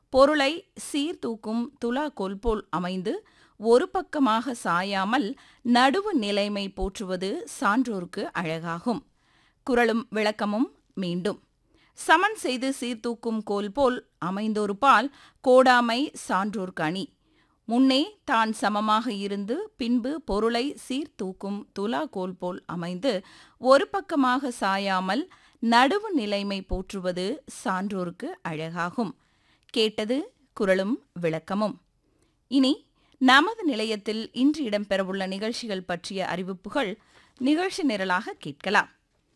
பொருளை சீர்தூக்கும் துலாக்கோல் போல் அமைந்து ஒரு பக்கமாக சாயாமல் நடுவு நிலைமை போற்றுவது சான்றோர்க்கு அழகாகும் குரலும் விளக்கமும் மீண்டும் சமன் செய்து சீர்தூக்கும் கோல் போல் அமைந்தொரு பால் கோடாமை சான்றோர்க்கு அணி முன்னே தான் சமமாக இருந்து பின்பு பொருளை சீர்தூக்கும் துலா கோல் போல் அமைந்து ஒரு பக்கமாக சாயாமல் நடுவு நிலைமை போற்றுவது சான்றோர்க்கு அழகாகும் கேட்டது குரலும் விளக்கமும் இனி நமது நிலையத்தில் இன்று இடம்பெறவுள்ள நிகழ்ச்சிகள் பற்றிய அறிவிப்புகள் நிகழ்ச்சி நிரலாக கேட்கலாம்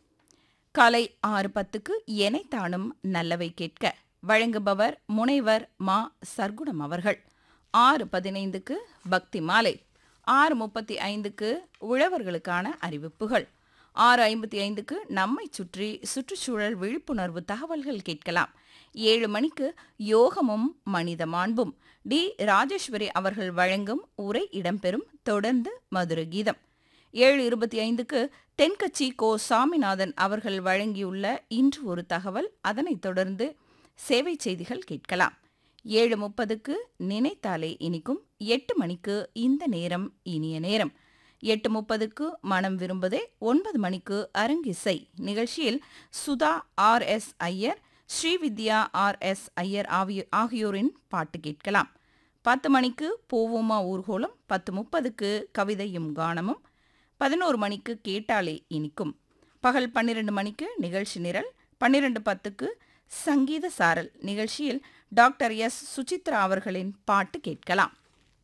காலை ஆறு பத்துக்கு எனைத்தானும் நல்லவை கேட்க வழங்குபவர் முனைவர் மா சர்க்குணம் அவர்கள் ஆறு பதினைந்துக்கு பக்தி மாலை ஆறு முப்பத்தி ஐந்துக்கு உழவர்களுக்கான அறிவிப்புகள் ஆறு ஐம்பத்தி ஐந்துக்கு நம்மை சுற்றி சுற்றுச்சூழல் விழிப்புணர்வு தகவல்கள் கேட்கலாம் ஏழு மணிக்கு யோகமும் மனித மாண்பும் டி ராஜேஸ்வரி அவர்கள் வழங்கும் உரை இடம்பெறும் தொடர்ந்து மதுர கீதம் ஏழு இருபத்தி ஐந்துக்கு தென்கட்சி கோ சாமிநாதன் அவர்கள் வழங்கியுள்ள இன்று ஒரு தகவல் அதனைத் தொடர்ந்து சேவை செய்திகள் கேட்கலாம் ஏழு முப்பதுக்கு நினைத்தாலே இனிக்கும் எட்டு மணிக்கு இந்த நேரம் இனிய நேரம் எட்டு முப்பதுக்கு மனம் விரும்புதே ஒன்பது மணிக்கு அரங்கிசை நிகழ்ச்சியில் Sudha R S Iyer Srividya R S Iyer ஆகிய- ஆகியோரின் பாட்டு கேட்கலாம் பத்து மணிக்கு போவோமா ஊர்கோலம் பத்து முப்பதுக்கு கவிதையும் கானமும் பதினோரு மணிக்கு கேட்டாலே இனிக்கும் பகல் பன்னிரண்டு மணிக்கு நிகழ்ச்சி நிரல் பன்னிரண்டு பத்துக்கு சங்கீத சாரல் நிகழ்ச்சியில் டாக்டர் எஸ் சுசித்ரா அவர்களின் பாட்டு கேட்கலாம்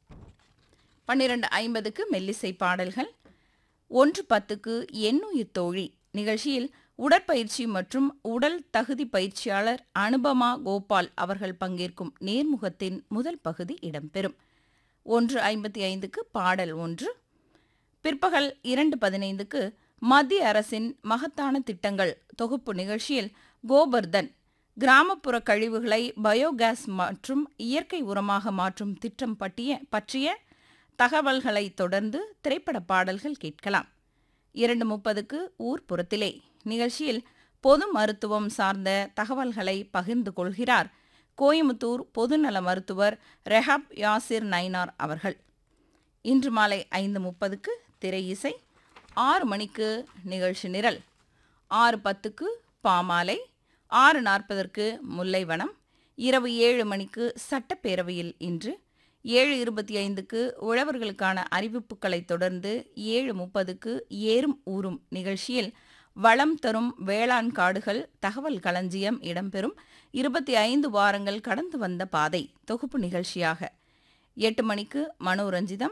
பன்னிரண்டு ஐம்பதுக்கு மெல்லிசை பாடல்கள் ஒன்று பத்துக்கு எண்ணுயிர் தோழி நிகழ்ச்சியில் உடற்பயிற்சி மற்றும் உடல் தகுதி பயிற்சியாளர் அனுபமா கோபால் அவர்கள் பங்கேற்கும் நேர்முகத்தின் முதல் பகுதி இடம்பெறும் ஒன்று ஐம்பத்தி ஐந்துக்கு பாடல் ஒன்று பிற்பகல் இரண்டு பதினைந்துக்கு மத்திய அரசின் மகத்தான திட்டங்கள் தொகுப்பு நிகழ்ச்சியில் கோபர்தன் கிராமப்புற கழிவுகளை பயோகேஸ் மற்றும் இயற்கை உரமாக மாற்றும் திட்டம் பற்றிய பற்றிய தகவல்களை தொடர்ந்து திரைப்பட பாடல்கள் கேட்கலாம் இரண்டு முப்பதுக்கு ஊர்ப்புறத்திலே நிகழ்ச்சியில் பொது மருத்துவம் சார்ந்த தகவல்களை பகிர்ந்து கொள்கிறார் கோயமுத்தூர் பொதுநல மருத்துவர் ரெஹாப் யாசிர் நைனார் அவர்கள் இன்று மாலை ஐந்து முப்பதுக்கு திரை இசை ஆறு மணிக்கு நிகழ்ச்சி நிரல் ஆறு பத்துக்கு பாமாலை ஆறு நாற்பதற்கு முல்லைவனம் இரவு ஏழு மணிக்கு சட்டப்பேரவையில் இன்று ஏழு இருபத்தி ஐந்துக்கு உழவர்களுக்கான அறிவிப்புகளைத் தொடர்ந்து ஏழு முப்பதுக்கு ஏறும் ஊறும் நிகழ்ச்சியில் வளம் தரும் வேளாண் காடுகள் தகவல் களஞ்சியம் இடம்பெறும் இருபத்தி ஐந்து வாரங்கள் கடந்து வந்த பாதை தொகுப்பு நிகழ்ச்சியாக எட்டு மணிக்கு மனோரஞ்சிதம்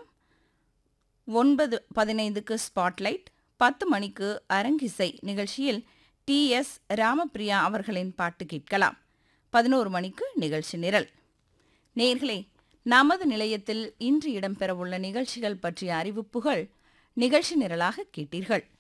ஒன்பது பதினைந்துக்கு ஸ்பாட்லைட் பத்து மணிக்கு அரங்கிசை நிகழ்ச்சியில் டி எஸ் ராமபிரியா அவர்களின் பாட்டு கேட்கலாம் பதினோரு மணிக்கு நிகழ்ச்சி நிரல் நேர்களே நமது நிலையத்தில் இன்று இடம்பெறவுள்ள நிகழ்ச்சிகள் பற்றிய அறிவிப்புகள் நிகழ்ச்சி நிரலாக கேட்டீர்கள்